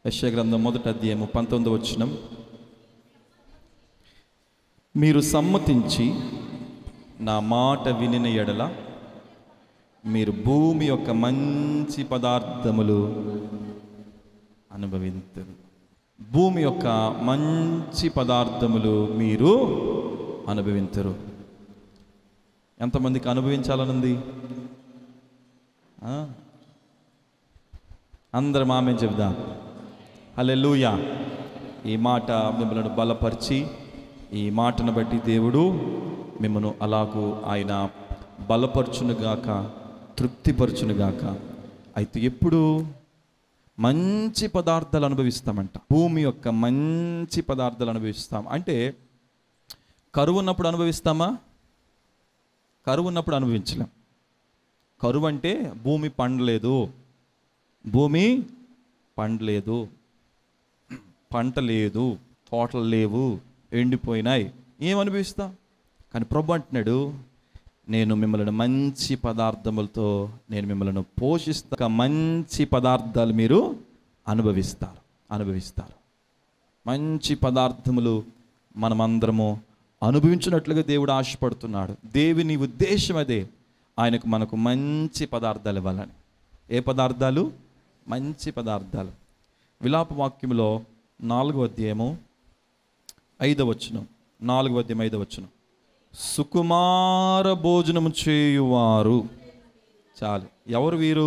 యశ్య గ్రంథం మొదటి అధ్యాయము పంతొమ్మిది వచ్చినం మీరు సమ్మతించి నా మాట వినిన ఎడల మీరు భూమి యొక్క మంచి పదార్థములు అనుభవించరు భూమి యొక్క మంచి పదార్థములు మీరు అనుభవించరు ఎంతమందికి అనుభవించాలనుంది ఆ? అందరం ఆమె చెబుదాం హల్లెలూయా ఈ మాట మిమ్మల్ని బలపరిచి ఈ మాటను బట్టి దేవుడు మిమ్మను అలాగూ ఆయన బలపరచునుగాక తృప్తిపరచునుగాక అయితే ఎప్పుడు మంచి పదార్థాలు అనుభవిస్తామంట భూమి యొక్క మంచి పదార్థాలు అనుభవిస్తాం అంటే కరువు ఉన్నప్పుడు అనుభవిస్తామా కరువు ఉన్నప్పుడు అనుభవించలేం కరువు అంటే భూమి పండలేదు భూమి పండలేదు పంట లేదు తోటలు లేవు ఎండిపోయినాయి ఏం అనుభవిస్తాం కానీ ప్రభు అంటున్నాడు నేను మిమ్మల్ని మంచి పదార్థములతో నేను మిమ్మల్ని పోషిస్తా మంచి పదార్థాలు మీరు అనుభవిస్తారు అనుభవిస్తారు మంచి పదార్థములు మనమందరము అనుభవించినట్లుగా దేవుడు ఆశపడుతున్నాడు దేవుని ఉద్దేశం అదే ఆయనకు మనకు మంచి పదార్థాలు ఇవ్వాలని ఏ పదార్థాలు మంచి పదార్థాలు విలాప వాక్యంలో నాలుగో అధ్యాయము ఐదవ వచనం నాలుగవ అధ్యాయం ఐదవ వచనం సుకుమార భోజనము చేయువారు చాలు ఎవరు వీరు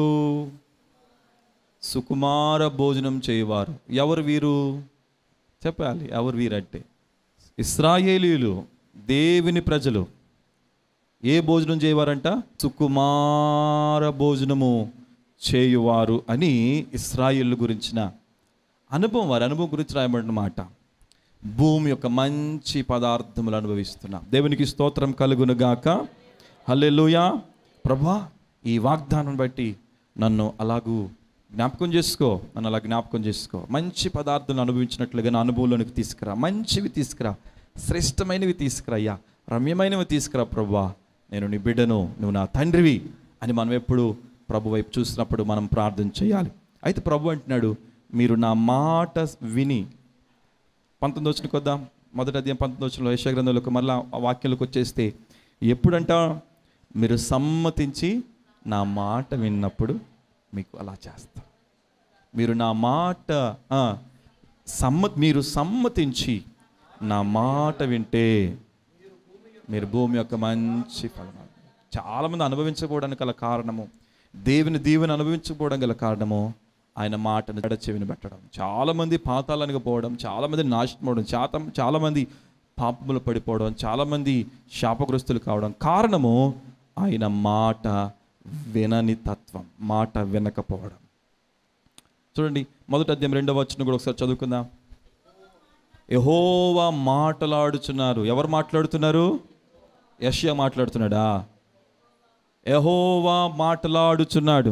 సుకుమార భోజనం చేయువారు ఎవరు వీరు చెప్పాలి ఎవరు వీరంటే ఇస్రాయేలీలు దేవుని ప్రజలు ఏ భోజనం చేయవారంట సుకుమార భోజనము చేయువారు అని ఇస్రాయిల్ గురించిన అనుభవం వారి అనుభవం గురించి రాయబడిన మాట భూమి యొక్క మంచి పదార్థములు అనుభవిస్తున్నా దేవునికి స్తోత్రం కలుగును గాక హల్లెలూయా ప్రభా ఈ వాగ్దానం బట్టి నన్ను అలాగూ జ్ఞాపకం చేసుకో నన్ను అలా జ్ఞాపకం చేసుకో మంచి పదార్థాలను అనుభవించినట్లుగా నా అనుభవంలోనికి తీసుకురా మంచివి తీసుకురా శ్రేష్టమైనవి తీసుకురా అయ్యా రమ్యమైనవి తీసుకురా ప్రభా నేను నీ బిడ్డను నువ్వు నా తండ్రివి అని మనం ఎప్పుడు ప్రభు వైపు చూసినప్పుడు మనం ప్రార్థన చేయాలి అయితే ప్రభు అంటున్నాడు మీరు నా మాట విని పంతొమ్మిది వచ్చిన కొద్దాం మొదటి అధ్యాయం పంతొమ్మిది వచ్చిన యశగ్రంథంలోకి మళ్ళీ ఆ వాక్యంలోకి వచ్చేస్తే ఎప్పుడంట మీరు సమ్మతించి నా మాట విన్నప్పుడు మీకు అలా చేస్తా మీరు నా మాట ఆ, సమ్మ మీరు సమ్మతించి నా మాట వింటే మీరు భూమి యొక్క మంచి ఫలం చాలామంది అనుభవించకపోవడానికి గల కారణము దేవుని దీవెని అనుభవించకపోవడం గల కారణము ఆయన మాటను జడ చెవిని పెట్టడం చాలామంది పాతాలకు పోవడం చాలామంది నాశనం అవడం చాతం చాలామంది పాపములు పడిపోవడం చాలామంది శాపగ్రస్తులు కావడం కారణము ఆయన మాట వినని తత్వం మాట వినకపోవడం చూడండి మొదటి అధ్యాయం రెండవ వచ్చిన కూడా ఒకసారి చదువుకుందాం యహోవా మాటలాడుచున్నారు ఎవరు మాట్లాడుతున్నారు యష్యా మాట్లాడుతున్నాడా యహోవా మాటలాడుచున్నాడు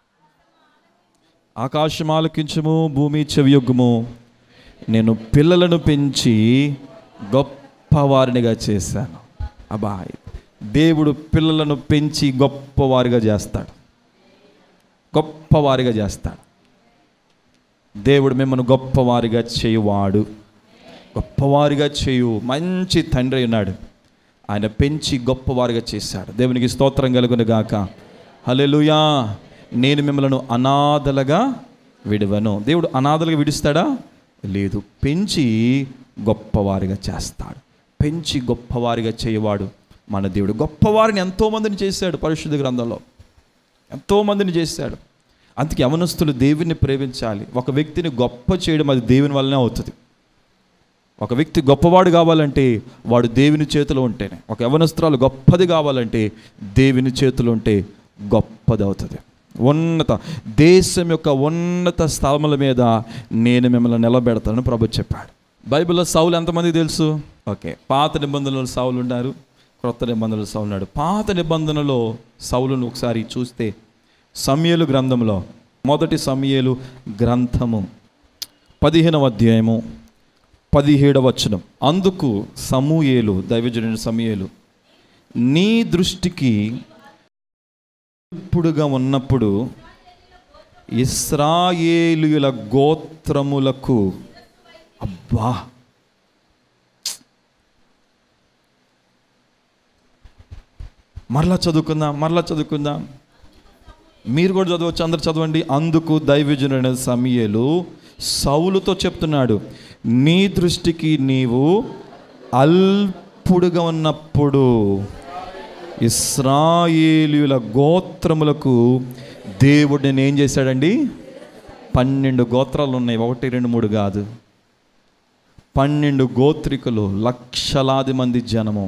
ఆకాశం ఆలకించము భూమి చెవియొగ్గుము నేను పిల్లలను పెంచి గొప్పవారినిగా చేశాను అబాయ్ దేవుడు పిల్లలను పెంచి గొప్పవారిగా చేస్తాడు గొప్పవారిగా చేస్తాడు దేవుడు మిమ్మల్ని గొప్పవారిగా చేయువాడు గొప్పవారిగా చేయు మంచి తండ్రి ఉన్నాడు ఆయన పెంచి గొప్పవారిగా చేశాడు దేవునికి స్తోత్రం కలుగును గాక హల్లెలూయా నేను మిమ్మల్ని అనాథలుగా విడవను దేవుడు అనాథలుగా విడుస్తాడా లేదు పెంచి గొప్పవారిగా చేస్తాడు పెంచి గొప్పవారిగా చేయవాడు మన దేవుడు గొప్పవారిని ఎంతోమందిని చేశాడు పరిశుద్ధ గ్రంథంలో ఎంతోమందిని చేశాడు అందుకే యవనస్తులు దేవుని ప్రేమించాలి ఒక వ్యక్తిని గొప్ప చేయడం అది దేవుని వల్లనే అవుతుంది ఒక వ్యక్తి గొప్పవాడు కావాలంటే వాడు దేవుని చేతిలో ఉంటేనే ఒక యవనస్త్రాలు గొప్పది కావాలంటే దేవుని చేతిలో ఉంటే గొప్పది అవుతుంది ఉన్నత దేశం యొక్క ఉన్నత స్థలముల మీద నేను మిమ్మల్ని నిలబెడతానని ప్రభు చెప్పాడు బైబిల్లో సౌలు ఎంతమంది తెలుసు ఓకే పాత నిబంధనలు సౌలు ఉన్నారు క్రొత్త నిబంధనలు సౌలు ఉన్నాడు పాత నిబంధనలో సౌలును ఒకసారి చూస్తే సమయలు గ్రంథంలో మొదటి సమయలు గ్రంథము పదిహేనవ అధ్యాయము పదిహేడవ వచనం అందుకు సమూయేలు దైవజనుని సమూయేలు నీ దృష్టికి ఇప్పుడుగా ఉన్నప్పుడు ఇస్రాయేలుల గోత్రములకు అబ్బా మరలా చదువుకుందాం మరలా చదువుకుందాం మీరు కూడా చదవచ్చు అందరు చదవండి అందుకు దైవజనుడైన సమయలు సౌలుతో చెప్తున్నాడు నీ దృష్టికి నీవు అల్పుడుగా ఉన్నప్పుడు ఇస్రాయేలీయుల గోత్రములకు దేవుడు నేను ఏం చేశాడండి పన్నెండు గోత్రాలు ఉన్నాయి ఒకటి రెండు మూడు కాదు పన్నెండు గోత్రికులు లక్షలాది మంది జనము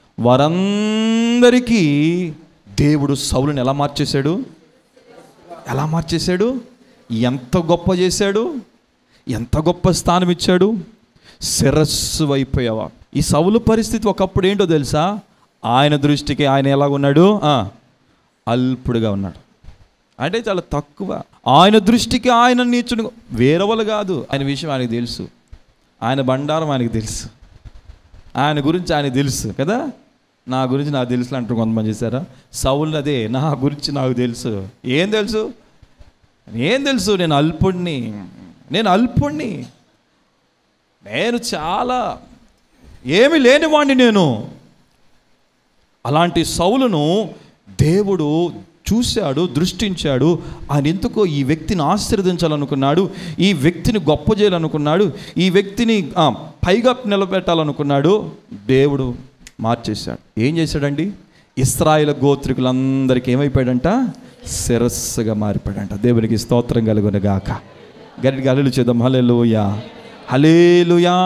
వారందరికీ దేవుడు సౌలుని ఎలా మార్చేశాడు ఎలా మార్చేశాడు ఎంత గొప్ప చేశాడు ఎంత గొప్ప స్థానం ఇచ్చాడు శిరస్సు అయిపోయావా ఈ సౌలు పరిస్థితి ఒకప్పుడు ఏంటో తెలుసా ఆయన దృష్టికి ఆయన ఎలాగున్నాడు ఆ, అల్పుడుగా ఉన్నాడు అంటే చాలా తక్కువ ఆయన దృష్టికి ఆయన నీచుడు వేరవలు కాదు ఆయన విషయం ఆయనకు తెలుసు ఆయన బండారం ఆయనకు తెలుసు ఆయన గురించి ఆయన తెలుసు కదా నా గురించి నాకు తెలుసు అంటారు కొంతమంది చేశారా సౌలు అదే నా గురించి నాకు తెలుసు ఏం తెలుసు ఏం తెలుసు నేను అల్పుణ్ణి నేను అల్పుణ్ణి నేను చాలా ఏమి లేనివాణ్ణి నేను అలాంటి సౌలును దేవుడు చూశాడు దృష్టించాడు ఆయన ఎందుకో ఈ వ్యక్తిని ఆశీర్వదించాలనుకున్నాడు ఈ వ్యక్తిని గొప్ప చేయాలనుకున్నాడు ఈ వ్యక్తిని ఆ, పైగా నిలబెట్టాలనుకున్నాడు దేవుడు మార్చేశాడు ఏం చేశాడండి ఇస్రాయేల్ గోత్రికులందరికీ ఏమైపోయాడంట శిరస్సుగా మారిపోయాడంట దేవునికి స్తోత్రం కలుగును గాక గట్టిగా అల్లులు చేద్దాం హలేలుయా హలేలుయా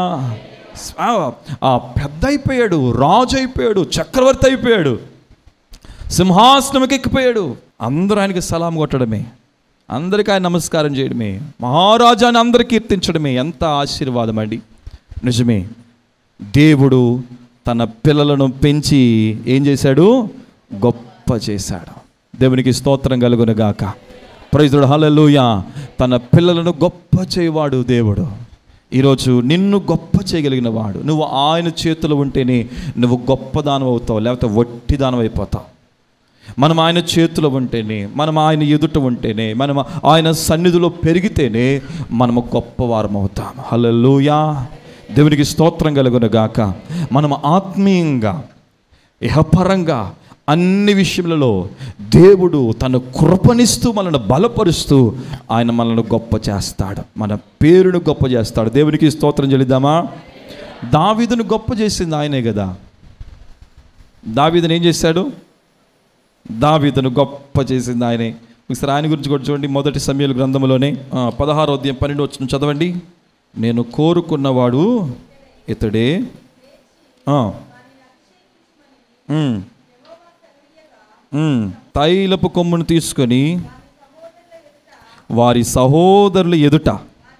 ఆ పెద్ద అయిపోయాడు రాజు అయిపోయాడు చక్రవర్తి అయిపోయాడు సింహాసనంకి ఎక్కిపోయాడు అందరూ ఆయనకి సలాం కొట్టడమే అందరికీ ఆయన నమస్కారం చేయడమే మహారాజాని అందరు కీర్తించడమే ఎంత ఆశీర్వాదం అండి నిజమే దేవుడు తన పిల్లలను పెంచి ఏం చేశాడు గొప్ప చేశాడు దేవునికి స్తోత్రం కలుగును గాక ప్రైజుడు హల్లెలూయా తన పిల్లలను గొప్ప చేయవాడు దేవుడు ఈరోజు నిన్ను గొప్ప చేయగలిగిన వాడు నువ్వు ఆయన చేతిలో ఉంటేనే నువ్వు గొప్ప దానం అవుతావు లేకపోతే వట్టి దానం అయిపోతావు మనం ఆయన చేతిలో ఉంటేనే మనం ఆయన ఎదుట ఉంటేనే మనం ఆయన సన్నిధిలో పెరిగితేనే మనము గొప్పవారం అవుతాం హల్లెలూయా దేవునికి స్తోత్రం కలుగును గాక మనం ఆత్మీయంగా ఇహపరంగా అన్ని విషయములలో దేవుడు తన కృపనిస్తూ మనల్ని బలపరుస్తూ ఆయన మనల్ని గొప్ప చేస్తాడు మన పేరును గొప్ప చేస్తాడు దేవునికి స్తోత్రం చెల్లిద్దామా దావీదును గొప్ప చేసింది ఆయనే కదా దావీదును ఏం చేశాడు దావీదును గొప్ప చేసింది ఆయనే ఒకసారి ఆయన గురించి కూడా చూడండి మొదటి సమయాల గ్రంథంలోనే ఆ, పదహారో అధ్యాయం పన్నెండు వచ్చిన చదవండి నేను కోరుకున్నవాడు ఇతడే ఆ. ఉమ్. ఉమ్. తైలపు కొమ్మును తీసుకొని వారి సహోదరుల ఎదుట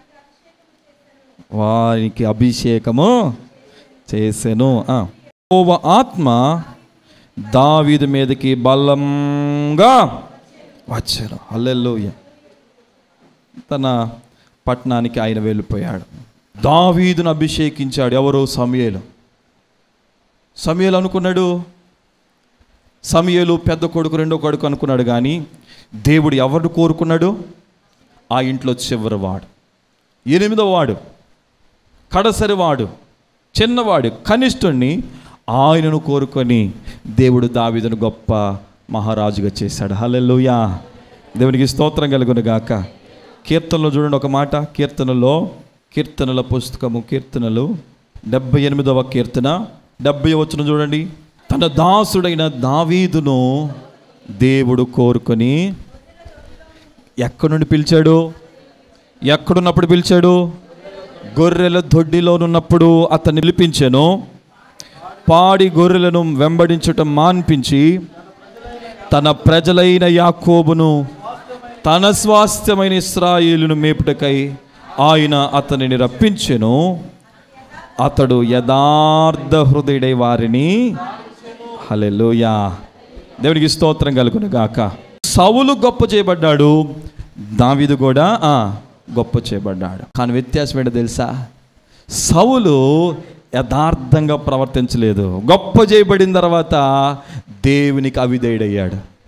వారికి అభిషేకము చేసెను ఆ. యెహోవా ఆత్మ దావీదు మీదకి బలంగా వచ్చాను హల్లెలూయ తన పట్టణానికి ఆయన వెళ్ళిపోయాడు దావీదును అభిషేకించాడు ఎవరు సమయలు సమయలు అనుకున్నాడు సమయలు పెద్ద కొడుకు రెండో కొడుకు అనుకున్నాడు కానీ దేవుడు ఎవరిని కోరుకున్నాడు ఆ ఇంట్లో చివరి వాడు ఎనిమిదో వాడు కడసరి వాడు చిన్నవాడు కనిష్ఠుణ్ణి ఆయనను కోరుకొని దేవుడు దావీదును గొప్ప మహారాజుగా చేశాడు హల్లెలూయా దేవునికి స్తోత్రం కలుగును గాక కీర్తనలో చూడండి ఒక మాట కీర్తనలో కీర్తనల పుస్తకము కీర్తనలు డెబ్బై ఎనిమిదవ కీర్తన డెబ్బై వచ్చిన చూడండి తన దాసుడైన దావీదును దేవుడు కోరుకొని ఎక్కడి నుండి పిలిచాడు ఎక్కడున్నప్పుడు పిలిచాడు గొర్రెల దొడ్డిలోనున్నప్పుడు అతన్ని నిలిపించాను పాడి గొర్రెలను వెంబడించటం మాన్పించి తన ప్రజలైన యాకోబును తన స్వాస్థ్యమైన ఇస్రాయేలును మేపుటకై ఆయన అతనిని రప్పించెను అతడు యథార్థ హృదయుడై వారిని హలెలూయా దేవునికి స్తోత్రం కలుగును గాక సౌలు గొప్ప చేయబడ్డాడు దావీదు కూడా ఆ, గొప్ప చేయబడ్డాడు కానీ వ్యత్యాసం ఏంటో తెలుసా సౌలు యథార్థంగా ప్రవర్తించలేదు గొప్ప చేయబడిన తర్వాత దేవునికి అవిధేయుడయ్యాడు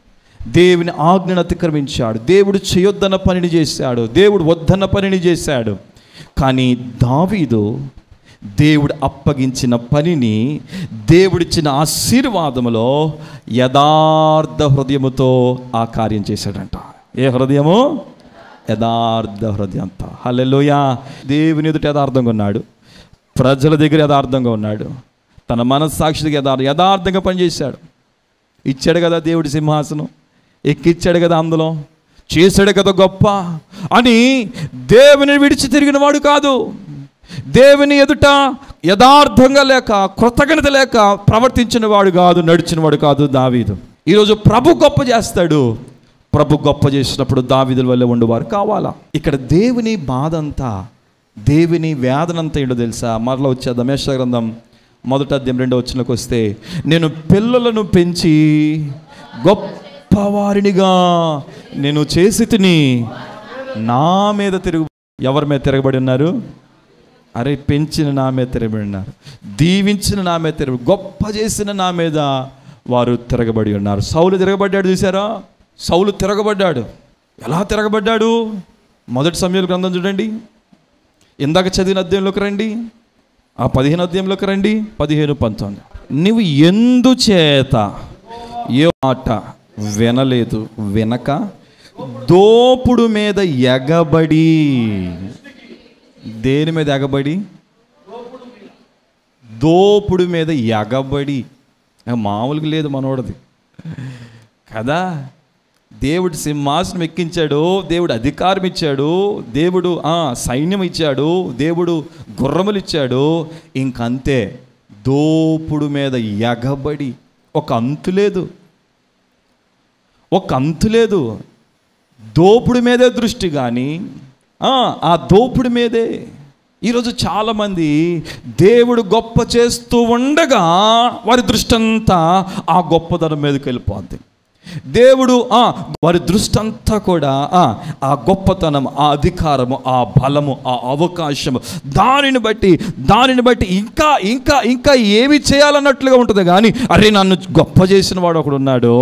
దేవుని ఆజ్ఞను అతిక్రమించాడు దేవుడు చేయొద్దన్న పనిని చేశాడు దేవుడు వద్దన్న పనిని చేశాడు కానీ దావీదు దేవుడు అప్పగించిన పనిని దేవుడిచ్చిన ఆశీర్వాదములో యథార్థ హృదయముతో ఆ కార్యం చేశాడంట ఏ హృదయము యథార్థ హృదయంతో హల్లెలూయా దేవుని ఎదుట యథార్థంగా ఉన్నాడు ప్రజల దగ్గర యథార్థంగా ఉన్నాడు తన మనస్సాక్షికి యథార్థ యథార్థంగా పనిచేశాడు ఇచ్చాడు కదా దేవుడి సింహాసనం ఎక్కిచ్చాడు కదా అందులో చేశాడు కదా గొప్ప అని దేవుని విడిచి తిరిగిన వాడు కాదు దేవుని ఎదుట యథార్థంగా లేక కృతజ్ఞత లేక ప్రవర్తించిన వాడు కాదు నడిచిన వాడు కాదు దావీదు ఈరోజు ప్రభు గొప్ప చేస్తాడు ప్రభు గొప్ప చేసినప్పుడు దావీదుల వల్ల ఉండేవారు కావాలా ఇక్కడ దేవుని బాధ అంతా దేవుని వేదనంతా ఏంటో తెలుసా మరలా వచ్చే దమేశ గ్రంథం మొదట అధ్యాయం రెండో వచ్చినకు వస్తే నేను పిల్లలను పెంచి గొప్పవారినిగా నేను చేసి తిని నా మీద తిరుగు ఎవరి మీద తిరగబడి ఉన్నారు అరే పెంచిన నా మీద తిరగబడి ఉన్నారు దీవించిన నా మీద తిరగ గొప్ప చేసిన నా మీద వారు తిరగబడి ఉన్నారు సౌలు తిరగబడ్డాడు చూసారా సౌలు తిరగబడ్డాడు ఎలా తిరగబడ్డాడు మొదటి సమయాల గ్రంథం చూడండి ఇందాక చదివిన అధ్యాయంలోకి రండి ఆ పదిహేను అధ్యాయంలోకి రండి పదిహేను పంతొమ్మిది నువ్వు ఎందుచేత ఏ మాట వినలేదు వినక దోపుడు మీద ఎగబడి దేని మీద ఎగబడి దోపుడు మీద ఎగబడి ఆ మామూలుగా లేదు మనోడది కదా దేవుడు సింహాసనం ఎక్కించాడు దేవుడు అధికారం ఇచ్చాడు దేవుడు ఆ, సైన్యం ఇచ్చాడు దేవుడు గుర్రములు ఇచ్చాడు ఇంకంతే దోపుడు మీద ఎగబడి ఒక అంతు లేదు ఒక అంతు లేదు దోపుడు మీదే దృష్టి కానీ ఆ, ఆ దోపుడు మీదే ఈరోజు చాలామంది దేవుడు గొప్ప చేస్తూ ఉండగా వారి దృష్టి అంతా ఆ గొప్పదనం మీదకి వెళ్ళిపోద్ది దేవుడు ఆ వారి దృష్టి అంతా కూడా ఆ ఆ గొప్పతనం ఆ అధికారము ఆ బలము ఆ అవకాశము దానిని బట్టి దానిని బట్టి ఇంకా ఇంకా ఇంకా ఏమి చేయాలన్నట్లుగా ఉంటుంది కానీ అరే నన్ను గొప్ప చేసిన వాడు ఒకడు ఉన్నాడు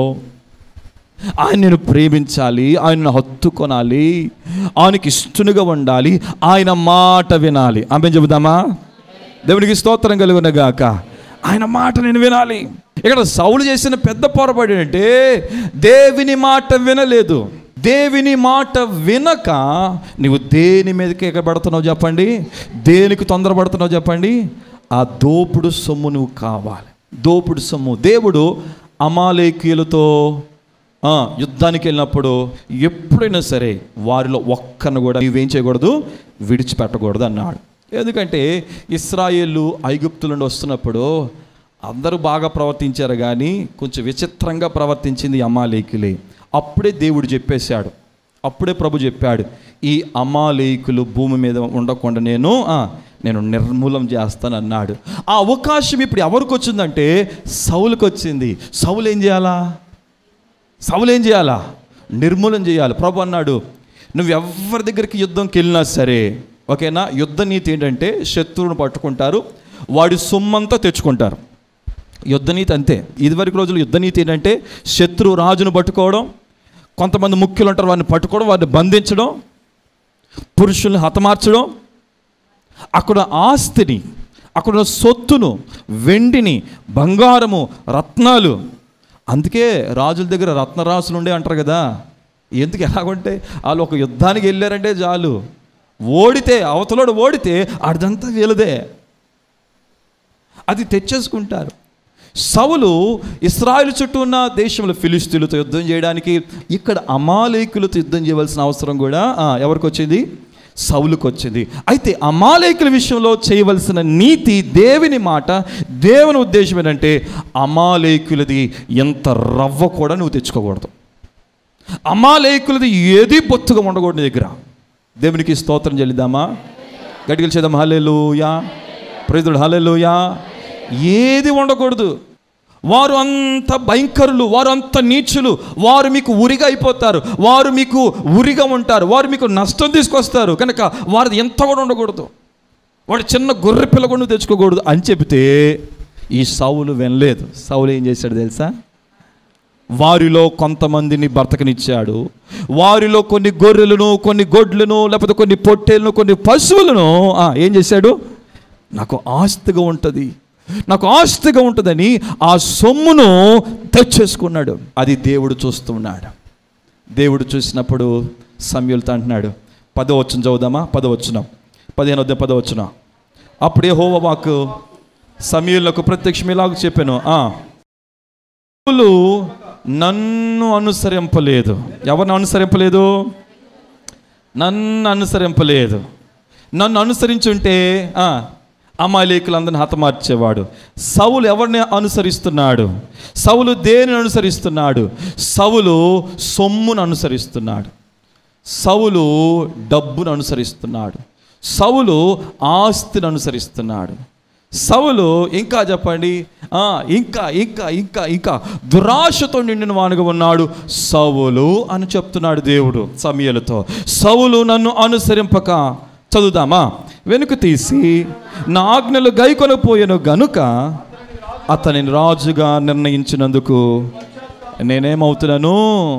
ఆయన నేను ప్రేమించాలి ఆయనను హత్తుకొనాలి ఆయనకి ఇష్టనుగా ఉండాలి ఆయన మాట వినాలి ఆమె చెబుదామా దేవునికి స్తోత్రం కలుగున గాక ఆయన మాట నేను వినాలి ఇక్కడ సౌలు చేసిన పెద్ద పొరపాటు ఏంటంటే దేవుని మాట వినలేదు దేవుని మాట వినక నువ్వు దేని మీదకి ఎగబడుతున్నావు చెప్పండి దేనికి తొందరపడుతున్నావు చెప్పండి ఆ దోపుడు సొమ్ము నువ్వు కావాలి దోపుడు సొమ్ము దేవుడు అమాలేకీయులతో ఆ, యుద్ధానికి వెళ్ళినప్పుడు ఎప్పుడైనా సరే వారిలో ఒక్కను కూడా నువ్వేం చేయకూడదు విడిచిపెట్టకూడదు అన్నాడు ఎందుకంటే ఇస్రాయేళ్ళు ఐగుప్తు నుండి వస్తున్నప్పుడు అందరూ బాగా ప్రవర్తించారు కానీ కొంచెం విచిత్రంగా ప్రవర్తించింది ఈ అమాలేకులే అప్పుడే దేవుడు చెప్పేశాడు అప్పుడే ప్రభు చెప్పాడు ఈ అమాలేకులు భూమి మీద ఉండకుండా నేను ఆ, నేను నిర్మూలం చేస్తాను అన్నాడు ఆ అవకాశం ఇప్పుడు ఎవరికి వచ్చిందంటే సౌలుకి వచ్చింది సౌలు ఏం చేయాలా సౌలు ఏం చేయాలా నిర్మూలన చేయాలి ప్రభు అన్నాడు నువ్వు ఎవరి దగ్గరికి యుద్ధంకి వెళ్ళినా సరే ఓకేనా యుద్ధ నీతి ఏంటంటే శత్రువును పట్టుకుంటారు వాడి సొమ్మంతా తెచ్చుకుంటారు యుద్ధనీతి అంతే ఇదివరకు రోజులు యుద్ధనీతి ఏంటంటే శత్రు రాజును పట్టుకోవడం కొంతమంది ముఖ్యులు ఉంటారు వారిని పట్టుకోవడం వారిని బంధించడం పురుషుల్ని హతమార్చడం అక్కడ ఆస్తిని అక్కడ సొత్తును వెండిని బంగారము రత్నాలు అందుకే రాజుల దగ్గర రత్నరాసులు ఉండే అంటారు కదా ఎందుకు ఎలాగుంటే వాళ్ళు ఒక యుద్ధానికి వెళ్ళారంటే చాలు ఓడితే అవతలోడు ఓడితే అదంతా వీలదే అది తెచ్చేసుకుంటారు సౌలు ఇస్రాయిల్ చుట్టూ ఉన్న దేశంలో ఫిలిస్తీన్లతో యుద్ధం చేయడానికి ఇక్కడ అమాలేకులతో యుద్ధం చేయవలసిన అవసరం కూడా ఆ, ఎవరికి వచ్చింది సౌలుకు వచ్చింది అయితే అమాలేకుల విషయంలో చేయవలసిన నీతి దేవుని మాట దేవుని ఉద్దేశం ఏంటంటే అమాలేకులది ఎంత రవ్వ కూడా నువ్వు తెచ్చుకోకూడదు అమాలేకులది ఏది పొత్తుగా ఉండకూడదు నీ దగ్గర దేవునికి స్తోత్రం చెల్లిద్దామా గట్టిగా చేద్దాం హల్లెలూయా ప్రైజుడు హల్లెలూయా ఏది ఉండకూడదు వారు అంత భయంకరులు వారు అంత నీచులు వారు మీకు ఉరిగా అయిపోతారు వారు మీకు ఉరిగా ఉంటారు వారు మీకు నష్టం తీసుకొస్తారు కనుక వారిది ఎంత కూడా ఉండకూడదు వాడు చిన్న గొర్రె పిల్ల కూడా నువ్వు తెచ్చుకోకూడదు అని చెబితే ఈ సౌలు వినలేదు సౌలు ఏం చేశాడు తెలుసా వారిలో కొంతమందిని బ్రతకనిచ్చాడు వారిలో కొన్ని గొర్రెలను కొన్ని గొడ్లను లేకపోతే కొన్ని పొట్టేలను కొన్ని పశువులను ఆ, ఏం చేశాడు నాకు ఆస్తిగా ఉంటుంది నాకు ఆస్తిగా ఉంటుందని ఆ సొమ్మును తెచ్చేసుకున్నాడు అది దేవుడు చూస్తున్నాడు దేవుడు చూసినప్పుడు సమయులతో అంటున్నాడు పదవచ్చున చదువుదామా పదవచ్చున పదిహేను వద్ద పదవచ్చున అప్పుడే హోవవాకు సమయులకు ప్రత్యక్షం ఇలాగ చెప్పాను ఆ సౌలు నన్ను అనుసరింపలేదు ఎవరిని అనుసరింపలేదు నన్ను అనుసరింపలేదు నన్ను అనుసరించుంటే ఆ, అమాలేకులందరిని హతమార్చేవాడు సవులు ఎవరిని అనుసరిస్తున్నాడు సవులు దేనిని అనుసరిస్తున్నాడు సవులు సొమ్మును అనుసరిస్తున్నాడు సవులు డబ్బును అనుసరిస్తున్నాడు సవులు ఆస్తిని అనుసరిస్తున్నాడు సవులు ఇంకా చెప్పండి ఆ, ఇంకా ఇంకా ఇంకా ఇంకా దురాశతో నిండిన వానుగా ఉన్నాడు సవులు అని చెప్తున్నాడు దేవుడు సమయలతో సవులు నన్ను అనుసరింపక చదువుదామా వెనుక తీసి నా ఆజ్ఞలు గైకొనపోయాను గనుక అతనిని రాజుగా నిర్ణయించినందుకు నేనేమవుతున్నాను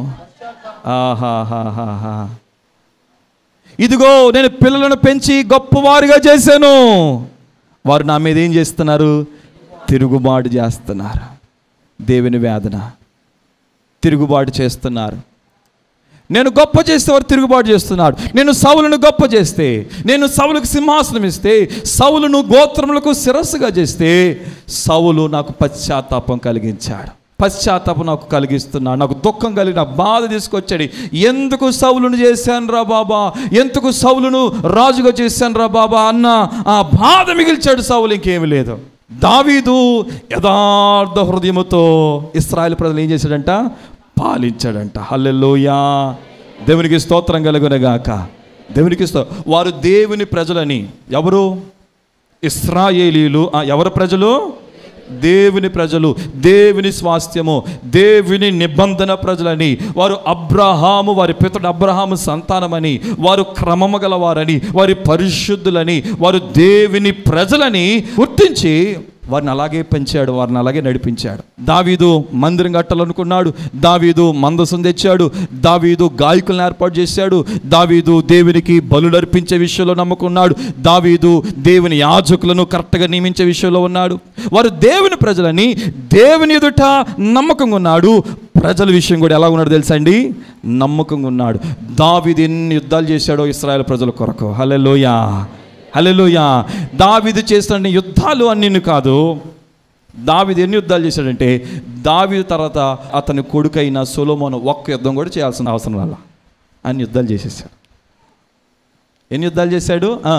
ఆహాహాహాహా ఇదిగో నేను పిల్లలను పెంచి గొప్పవారిగా చేశాను వారు నా మీద ఏం చేస్తున్నారు తిరుగుబాటు చేస్తున్నారు దేవుని వేదన తిరుగుబాటు చేస్తున్నారు నేను గొప్ప చేస్తే వారు తిరుగుబాటు చేస్తున్నాడు నేను సవులను గొప్ప చేస్తే నేను సవులకు సింహాసనం ఇస్తే సవులను గోత్రములకు శిరస్సుగా చేస్తే సవులు నాకు పశ్చాత్తాపం కలిగించాడు పశ్చాత్తాపం నాకు కలిగిస్తున్నాడు నాకు దుఃఖం కలిగిన బాధ తీసుకొచ్చాడు ఎందుకు సవులను చేశాను రా బాబా ఎందుకు సవులను రాజుగా చేశాను రా బాబా అన్న ఆ బాధ మిగిల్చాడు సవులు ఇంకేమీ లేదు దావీదు యథార్థ హృదయముతో ఇస్రాయల్ ప్రజలు ఏం చేశాడంట పాలించాడంట హల్లెలూయా దేవునికి స్తోత్రం కలుగునగాక దేవునికి స్తో వారు దేవుని ప్రజలని ఎవరు ఇస్రాయేలీలు ఆ, ఎవరు ప్రజలు దేవుని ప్రజలు దేవుని స్వాస్థ్యము దేవుని నిబంధన ప్రజలని వారు అబ్రహాము వారి పితడు అబ్రహాము సంతానమని వారు క్రమము గలవారని వారి పరిశుద్ధులని వారు దేవుని ప్రజలని గుర్తించి వారిని అలాగే పెంచాడు వారిని అలాగే నడిపించాడు దావీదు మందిరం కట్టాలనుకున్నాడు దావీదు మందసం తెచ్చాడు దావీదు గాయకులను ఏర్పాటు చేశాడు దావీదు దేవునికి బలులు అర్పించే విషయంలో నమ్ముకున్నాడు దావీదు దేవుని యాజకులను కరెక్ట్గా నియమించే విషయంలో ఉన్నాడు వారు దేవుని ప్రజలని దేవుని ఎదుట నమ్మకంగా ఉన్నాడు ప్రజల విషయం కూడా ఎలా ఉన్నాడు తెలుసా అండి నమ్మకంగా ఉన్నాడు దావీదు ఎన్ని యుద్ధాలు చేశాడో ఇస్రాయేల్ ప్రజల కొరకు హల్లెలూయా హల్లెలూయా దావీదు చేసిన యుద్ధాలు అన్ని కాదు దావీదు ఎన్ని యుద్ధాలు చేశాడంటే దావీదు తర్వాత అతని కొడుకైన సొలోమోను ఒక్క యుద్ధం కూడా చేయాల్సిన అవసరం రాల అన్ని యుద్ధాలు చేసేసాడు ఎన్ని యుద్ధాలు చేశాడు ఆ.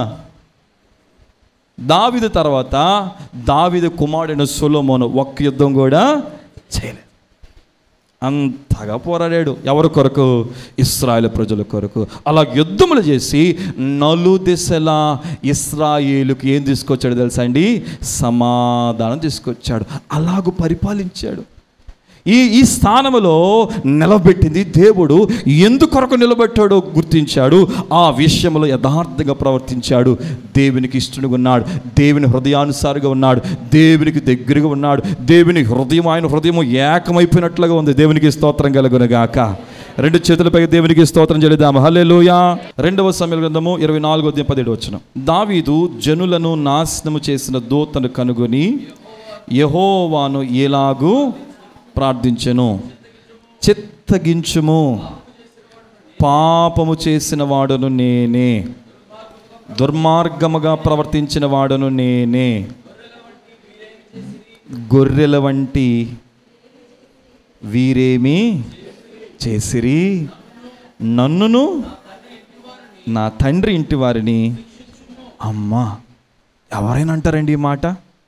దావీదు తర్వాత దావీదు కుమారుడైన సొలోమోను ఒక్క యుద్ధం కూడా చేయలేదు అంతగా పోరాడాడు ఎవరి కొరకు ఇస్రాయేల్ ప్రజల కొరకు అలా యుద్ధములు చేసి నలు దిశలా ఇస్రాయేలుకి ఏం తీసుకొచ్చాడు తెలుసా అండి సమాధానం తీసుకొచ్చాడు అలాగూ పరిపాలించాడు ఈ ఈ స్థానములో నిలబెట్టింది దేవుడు ఎందుకొరకు నిలబెట్టాడో గుర్తించాడు ఆ విషయంలో యథార్థంగా ప్రవర్తించాడు దేవునికి ఇష్టడుగా ఉన్నాడు దేవుని హృదయానుసారిగా ఉన్నాడు దేవునికి దగ్గరగా ఉన్నాడు దేవుని హృదయం ఆయన హృదయం ఏకమైపోయినట్లుగా ఉంది దేవునికి స్తోత్రం కలుగునగాక రెండు చేతులపై దేవునికి స్తోత్రం చెల్లిద్దాం హల్లెలూయా రెండవ సమయ గ్రంథము ఇరవై నాలుగో అధ్యాయం పదిహేడు వచ్చిన దావీదు జనులను నాశనము చేసిన దూతను కనుగొని యహోవాను ఎలాగూ ప్రార్థించెను చిత్తగించుము పాపము చేసిన వాడను నేనే దుర్మార్గముగా ప్రవర్తించిన వాడను నేనే గొర్రెల వంటి వీరేమి చేసిరి నన్నును నా తండ్రి ఇంటి వారిని అమ్మా ఎవరైనా అంటారండి ఈ మాట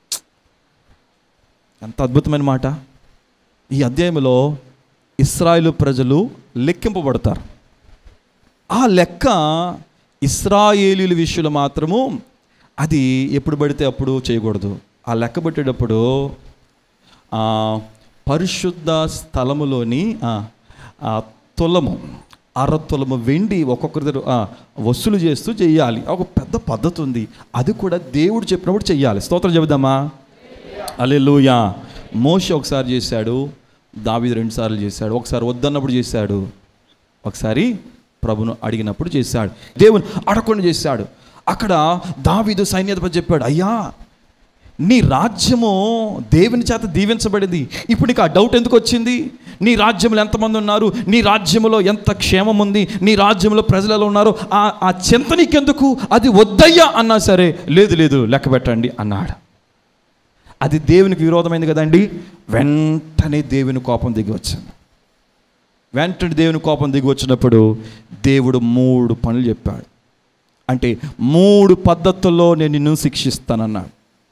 ఎంత అద్భుతమైన మాట ఈ అధ్యాయంలో ఇస్రాయేలు ప్రజలు లెక్కింపబడతారు ఆ లెక్క ఇస్రాయేలీల విషయంలో మాత్రము అది ఎప్పుడు పడితే అప్పుడు చేయకూడదు ఆ లెక్క పెట్టేటప్పుడు ఆ, పరిశుద్ధ స్థలములోని ఆ, ఆ తులము అర తులము వెండి ఒక్కొక్కరి దగ్గర ఆ, వసూలు చేస్తూ చెయ్యాలి ఒక పెద్ద పద్ధతి ఉంది అది కూడా దేవుడు చెప్పినప్పుడు చెయ్యాలి స్తోత్రం చెబుదామా అలెలుయా మోష ఒకసారి చేశాడు దావీదు రెండుసార్లు చేశాడు ఒకసారి వద్దన్నప్పుడు చేశాడు ఒకసారి ప్రభును అడిగినప్పుడు చేశాడు దేవుని అడగకుండా చేశాడు అక్కడ దావీదు సైన్యాధిపతి చెప్పాడు అయ్యా నీ రాజ్యము దేవుని చేత దీవించబడింది ఇప్పుడు నీకు ఆ డౌట్ ఎందుకు వచ్చింది నీ రాజ్యంలో ఎంతమంది ఉన్నారు నీ రాజ్యంలో ఎంత క్షేమం ఉంది నీ రాజ్యంలో ప్రజలు ఎలా ఉన్నారు ఆ ఆ చింత నీకెందుకు అది వద్దయ్యా అన్నా సరే లేదు లేదు లెక్క పెట్టండి అన్నాడు అది దేవునికి విరోధమైంది కదండి వెంటనే దేవుని కోపం దిగి వచ్చింది వెంటనే దేవుని కోపం దిగి వచ్చినప్పుడు దేవుడు మూడు పనులు చెప్పాడు అంటే మూడు పద్ధతుల్లో నేను నిన్ను శిక్షిస్తానన్నాడు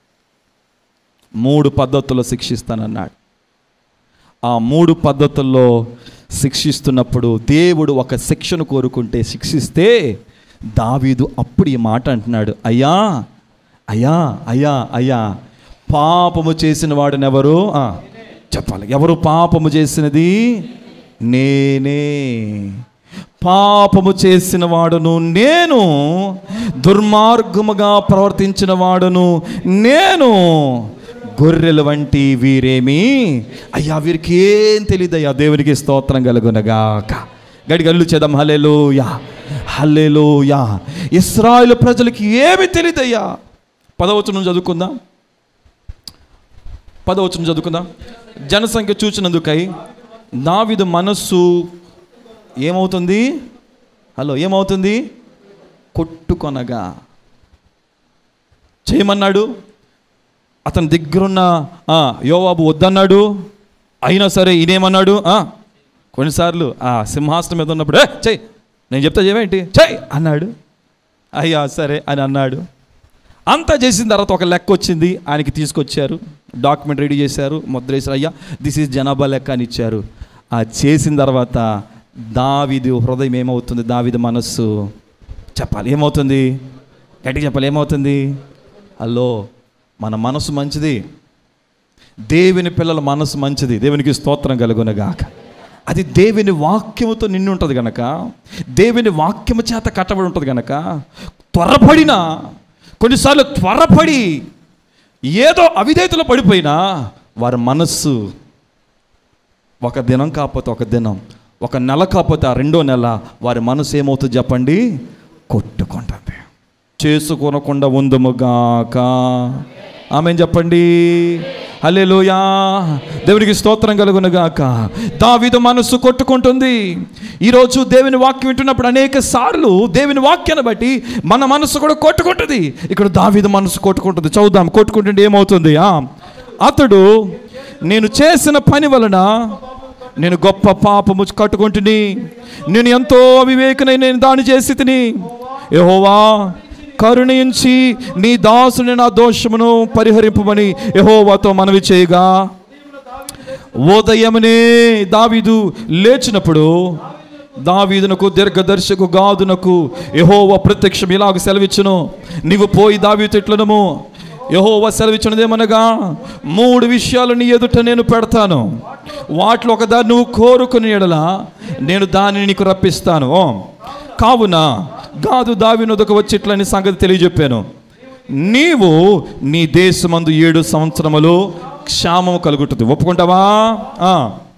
మూడు పద్ధతుల్లో శిక్షిస్తానన్నాడు ఆ మూడు పద్ధతుల్లో శిక్షిస్తున్నప్పుడు దేవుడు ఒక శిక్షను కోరుకుంటే శిక్షిస్తే దావీదు అప్పుడు ఈ మాట అంటున్నాడు అయ్యా అయ్యా అయ్యా అయ్యా పాపము చేసిన వాడునెవరు ఆ, చెప్పాలి ఎవరు పాపము చేసినది నేనే పాపము చేసిన వాడును నేను దుర్మార్గముగా ప్రవర్తించిన వాడును నేను గొర్రెల వంటి వీరేమి అయ్యా వీరికి ఏం తెలియదు అయ్యా దేవునికి స్తోత్రం కలుగునగాక గడిగల్లు చేద్దాం హల్లెలూయా హల్లెలూయా ఇస్రాయేల్ ప్రజలకి ఏమి తెలియదయ్యా పదవచనం చదువుకుందాం పదవచనం చదువుకుందాం జనసంఖ్య చూచినందుకై దావిదు మనస్సు ఏమవుతుంది హలో ఏమవుతుంది కొట్టుకొనగా చేయమన్నాడు అతని దగ్గరున్న ఆ, యోవాబు వద్దన్నాడు అయినా సరే ఈయనేమన్నాడు ఆ, కొన్నిసార్లు ఆ సింహాసనం మీద ఉన్నప్పుడు "ఏ, చెయ్యి నేను చెప్తా చేయవేంటి చెయ్యి అన్నాడు అయ్యా సరే అని అన్నాడు అంతా చేసిన తర్వాత ఒక లెక్క వచ్చింది ఆయనకి తీసుకొచ్చారు డాక్యుమెంట్ రెడీ చేశారు ముద్ర వేశారు అయ్యా దిస్ ఈజ్ జనాభా లెక్క అని ఇచ్చారు ఆ చేసిన తర్వాత దావిది హృదయం ఏమవుతుంది దావిది మనస్సు చెప్పాలి ఏమవుతుంది గట్టిగా చెప్పాలి ఏమవుతుంది హలో మన మనసు మంచిది దేవుని పిల్లల మనసు మంచిది దేవునికి స్తోత్రం కలుగునగాక అది దేవుని వాక్యముతో నిన్ను ఉంటుంది గనక దేవుని వాక్యము చేత కట్టబడి ఉంటుంది గనక త్వరపడిన కొన్నిసార్లు త్వరపడి ఏదో అవిధేతలో పడిపోయినా వారి మనస్సు ఒక దినం కాకపోతే ఒక దినం ఒక నెల కాకపోతే ఆ రెండో నెల వారి మనసు ఏమవుతుంది చెప్పండి కొట్టుకుంటుంది చేసుకొనకుండా ఉందముగాక ఆమె చెప్పండి హల్లెలూయా దేవునికి స్తోత్రం కలుగునుగాక దావీదు మనస్సు కొట్టుకుంటుంది ఈరోజు దేవుని వాక్యం వింటున్నప్పుడు అనేక సార్లు దేవుని వాక్యాన్ని బట్టి మన మనస్సు కూడా కొట్టుకుంటుంది ఇక్కడ దావీదు మనస్సు కొట్టుకుంటుంది చదువుదాం కొట్టుకుంటుంటే ఏమవుతుంది ఆ, అతడు నేను చేసిన పని వలన నేను గొప్ప పాపము కట్టుకుంటుని నేను ఎంతో అవివేకనై నేను దాని చేసి తిని యెహోవా కరుణించి నీ దాసుని నా దోషమును పరిహరింపమని యెహోవాతో మనవి చేయగా ఉదయమునే దావీదు లేచినప్పుడు దావీదునకు దీర్ఘదర్శకు గాదునకు యహోవ ప్రత్యక్షం ఇలాగ సెలవిచ్చును నీవు పోయి దావీదు ఇట్లనము యహోవ సెలవిచ్చినదేమనగా మూడు విషయాలు నీ ఎదుట నేను పెడతాను వాటిలో ఒకదాన్ని నువ్వు కోరుకుని ఎడల నేను దానిని నీకు రప్పిస్తాను ఓ, కావున గాదు దావినొదకు వచ్చి ఇట్లని సంగతి తెలియజెప్పాను నీవు నీ దేశమందు ఏడు సంవత్సరములు క్షామము కలుగుతుంది ఒప్పుకుంటావా ఆ.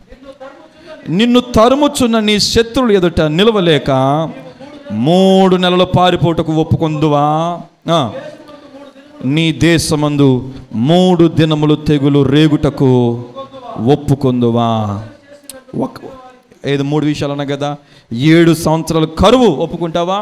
నిన్ను తరుముచున్న నీ శత్రువులు ఎదుట నిలవలేక మూడు నెలలు పారిపోటకు ఒప్పుకుందువా ఆ. నీ దేశమందు మూడు దినములు తెగులు రేగుటకు ఒప్పుకుందువా ఒక ఏదో మూడు విషయాలు అన్నా కదా ఏడు సంవత్సరాలు కరువు ఒప్పుకుంటావా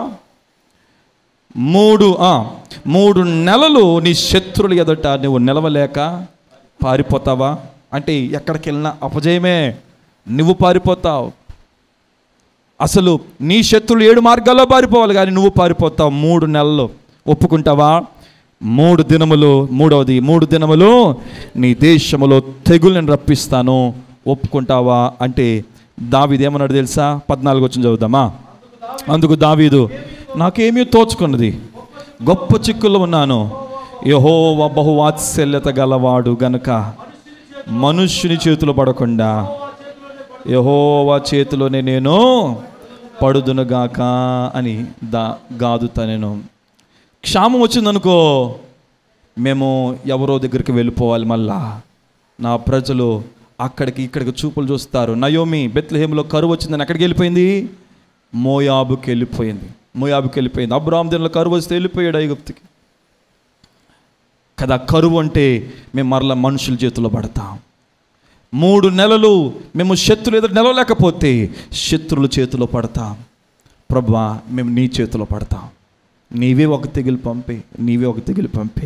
మూడు ఆ, మూడు నెలలు నీ శత్రువులు ఎదుట నువ్వు నిలవలేక పారిపోతావా అంటే ఎక్కడికి వెళ్ళినా అపజయమే నువ్వు పారిపోతావు అసలు నీ శత్రులు ఏడు మార్గాల్లో పారిపోవాలి కానీ నువ్వు పారిపోతావు మూడు నెలలు ఒప్పుకుంటావా మూడు దినములు మూడవది మూడు దినములు నీ దేశములో తెగులను రప్పిస్తాను ఒప్పుకుంటావా అంటే దావీదు ఏమన్నాడు తెలుసా పద్నాలుగు వచ్చిన చదువుదామా అందుకు దావీదు నాకేమీ తోచుకున్నది గొప్ప చిక్కుల్లో ఉన్నాను యహోవ బహువాత్సల్యత గలవాడు గనుక మనుష్యుని చేతులు పడకుండా యహోవా చేతిలోనే నేను పడుదునుగాక అని దా గాదుతా నేను క్షామం వచ్చిందనుకో మేము ఎవరో దగ్గరికి వెళ్ళిపోవాలి మళ్ళా నా ప్రజలు అక్కడికి ఇక్కడికి చూపులు చూస్తారు నయోమి బెత్లహేములో కరువు వచ్చిందని అక్కడికి వెళ్ళిపోయింది మోయాబుకి వెళ్ళిపోయింది మోయాబుకి వెళ్ళిపోయింది అబ్రామ్ దినలో కరువు వస్తే వెళ్ళిపోయాడు ఐగుప్తికి కదా కరువు అంటే మేము మరలా మనుషుల చేతిలో పడతాం మూడు నెలలు మేము శత్రులు ఎదురు నిలవలేకపోతే శత్రుల చేతిలో పడతాం ప్రభా మేము నీ చేతిలో పడతాం నీవే ఒక తెగిలి పంపి నీవే ఒక తెగిలి పంపి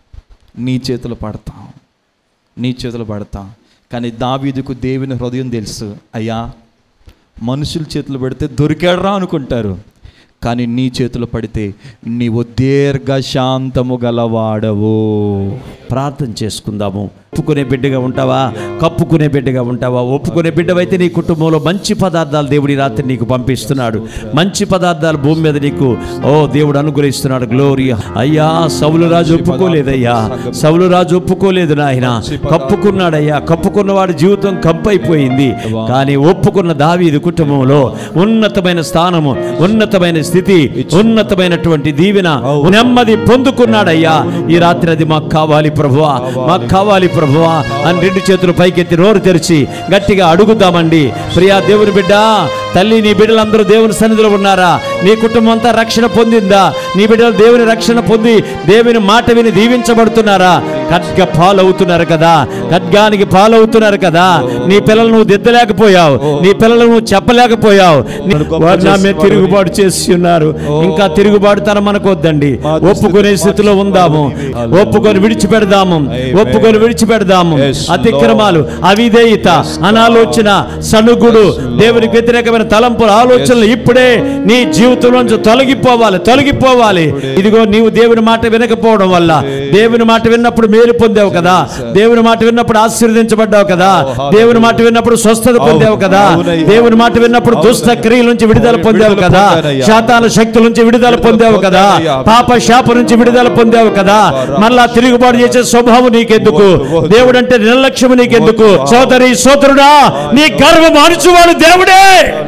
నీ చేతిలో పడతాం నీ చేతిలో పడతాం కానీ దావీదుకు దేవుని హృదయం తెలుసు అయ్యా మనుషుల చేతులు పెడితే దొరికాడరా అనుకుంటారు కానీ నీ చేతిలో పడితే నీవు దీర్ఘ శాంతము గలవాడవు ప్రార్థన చేసుకుందాము ఒప్పుకునే బిడ్డగా ఉంటావా కప్పుకునే బిడ్డగా ఉంటావా ఒప్పుకునే బిడ్డవైతే నీ కుటుంబంలో మంచి పదార్థాలు దేవుడి రాత్రి నీకు పంపిస్తున్నాడు మంచి పదార్థాలు భూమి మీద నీకు ఓ దేవుడు అనుగ్రహిస్తున్నాడు గ్లోరీ అయ్యా సౌలు రాజు ఒప్పుకోలేదయ్యా సౌలు రాజు ఒప్పుకోలేదు నాయన కప్పుకున్నాడయ్యా కప్పుకున్నవాడి జీవితం కంపైపోయింది కానీ ఒప్పుకున్న దావీదు కుటుంబంలో ఉన్నతమైన స్థానము ఉన్నతమైన స్థితి ఉన్నతమైనటువంటి దీవెన నెమ్మది పొందుకున్నాడయ్యా ఈ రాత్రి అది మాకు కావాలి ప్రభువా మాకు కావాలి ప్రభువా అని రెండు చేతులు పైకెత్తి నోరు తెరిచి గట్టిగా అడుగుదామండి ప్రియా దేవుని బిడ్డ తల్లి నీ బిడ్డలందరూ దేవుని సన్నిధిలో ఉన్నారా నీ కుటుంబం అంతా రక్షణ పొందిందా నీ బిడ్డలు దేవుని రక్షణ పొంది దేవుని మాట విని దీవించబడుతున్నారా ఖడ్గ పాలవుతున్నారు కదా ఖడ్గానికి పాలవుతున్నారు కదా నీ పిల్లలు నువ్వు దిద్దలేకపోయావు నీ పిల్లలు నువ్వు చెప్పలేకపోయావు నీ- వారు నా మీద తిరుగుబాటు చేసి ఉన్నారు ఇంకా తిరుగుబాటుతనం మనకు వద్దండి ఒప్పుకునే స్థితిలో ఉందాము ఒప్పుకొని విడిచిపెడదాము ఒప్పుకొని విడిచిపెడదాము అతిక్రమాలు అవిధేయత అనాలోచన సనుగుడు దేవునికి వ్యతిరేకమైన తలంపుల ఆలోచనలు ఇప్పుడే నీ జీవితంలోంచి తొలగిపోవాలి తొలగిపోవాలి ఇదిగో నీవు దేవుని మాట వినకపోవడం వల్ల దేవుని మాట విన్నప్పుడు మేలు పొందావు కదా దేవుని మాట విన్నప్పుడు ఆశీర్వదించబడ్డావు కదా దేవుని మాట విన్నప్పుడు స్వస్థత పొందావు కదా దేవుని మాట విన్నప్పుడు దుష్ట క్రియల నుంచి విడుదల పొందావు కదా శాతాల శక్తుల నుంచి విడుదల పొందావు కదా పాప శాప నుంచి విడుదల పొందావు కదా మళ్ళా తిరుగుబాటు చేసే స్వభావం నీకెందుకు దేవుడు అంటే నిర్లక్ష్యం నీకెందుకు సోదరి సోదరుడా నీ గర్వం అణుచువాడు దేవుడే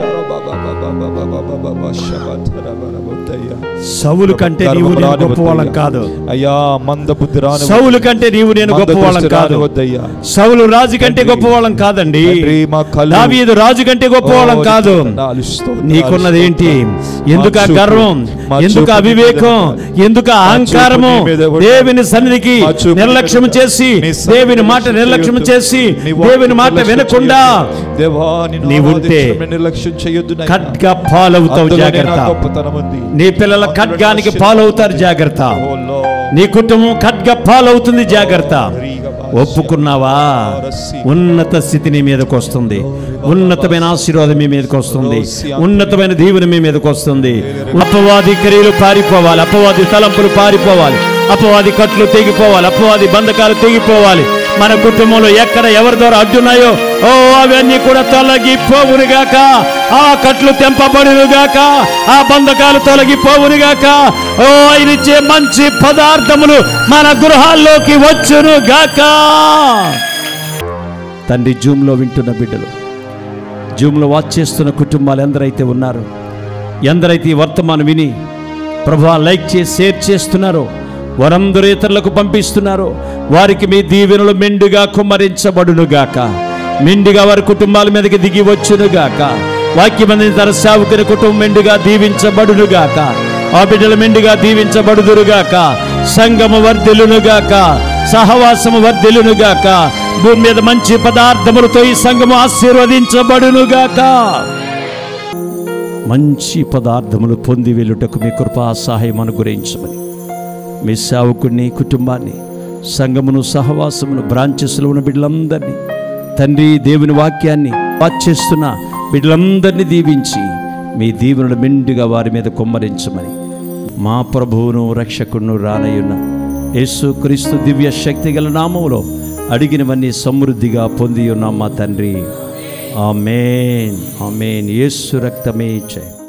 సౌలు కంటే నీవు నేను గొప్పవాళ్ళం కాదు అయ్యా మంద బుద్ధి రాని సౌలు కంటే నీవు నేను మంద గొప్పవాళ్ళం దృష్టి కాదు రానివద్దయ్యా. సౌలు రాజు కంటే గొప్పవాళ్ళం కాదండి తండ్రి, మా కళ్ళు- దావీదు రాజు కంటే గొప్పవాళ్ళం ఓ, కాదు నాలుగు స్తోత్రాలు. నీకున్నది ఏంటి ఎందుకు ఆ చూపు, గర్వం మా ఎందుకు చూపు అవివేకం నీ మీద ఎందుకు ఆ అహంకారము నీ మీద ఉండాలి. దేవుని సన్నిధికి మా చూపు నీ నిర్లక్ష్యం మీద చేసి నీ సన్నిధిని దేవుని మాట నిర్లక్ష్యం చేయొద్దు. చేసి నీ వాక్యం దేవుని మాట నిర్లక్ష్యం వినకుండా చేయొద్దు. దేవా, నిన్ను నీవుంటే ఆరాధించడం నిర్లక్ష్యం చేయొద్దు నాయనా. ఖడ్గ పాలవుతావు అందులోనే నా జాగ్రత్త గొప్పతనం ఉంది. నీ పిల్లల ఖడ్గానికి పాలవుతారు జాగ్రత్త ఓ Lord. నీ కుటుంబం ఖడ్గ పాలవుతుంది జాగ్రత్త ఒప్పుకున్నావా ఉన్నత స్థితి నీ మీదకి వస్తుంది ఉన్నతమైన ఆశీర్వాదం మీ మీదకి వస్తుంది ఉన్నతమైన దీవెన మీ మీదకి వస్తుంది అపవాది క్రియలు పారిపోవాలి అపవాది తలంపులు పారిపోవాలి అపవాది కట్లు తెగిపోవాలి అపవాది బంధకాలు తెగిపోవాలి మన కుటుంబంలో ఎక్కడ ఎవరి ద్వారా అడ్డున్నాయో ఓ అవన్నీ కూడా తొలగిపోవునుగాక ఆ కట్లు తెంపబడునుగాక ఆ బంధకాలు తొలగిపోవునుగాక ఓ ఆయనిచ్చే మంచి పదార్థములు మన గృహాల్లోకి వచ్చునుగాక తండ్రి జూమ్లో వింటున్న బిడ్డలు జూమ్లో వాచ్ చేస్తున్న కుటుంబాలు ఎందరైతే ఉన్నారు ఎందరైతే ఈ వర్తమానం విని ప్రభా లైక్ చేసి షేర్ చేస్తున్నారో వారందరూ ఇతరులకు పంపిస్తున్నారో వారికి మీ దీవెనలు మెండుగా కుమ్మరించబడునుగాక మెండుగా వారి కుటుంబాల మీదకి దిగి వచ్చునుగాక వాక్యమంది తన సేవకుని కుటుంబం మెండుగా దీవించబడునుగాక ఆ బిడ్డలు మెండుగా దీవించబడుదురుగాక సంగము వర్ధిల్లునుగాక సహవాసము వర్ధిల్లునుగాక భూమి మీద మంచి పదార్థములతో ఈ సంఘము ఆశీర్వదించబడునుగాక మంచి పదార్థములు పొంది వెళ్ళుటకు మీ కృపా సహాయం అనుగ్రహించమని మీ సేవకుడిని కుటుంబాన్ని సంఘమును సహవాసమును బ్రాంచెస్లో ఉన్న బిడ్డలందరినీ తండ్రి దేవుని వాక్యాన్ని వాచేస్తున్న బిడ్డలందరినీ దీవించి మీ దీవెనలు మెండుగా వారి మీద కుమ్మరించమని మా ప్రభువును రక్షకును రానయ్యున్న యేసు క్రీస్తు దివ్య శక్తి గల నామములో అడిగినవన్నీ సమృద్ధిగా పొంది ఉన్నాం మా తండ్రి ఆమెన్ ఆమెన్ యేసు రక్తమే జయం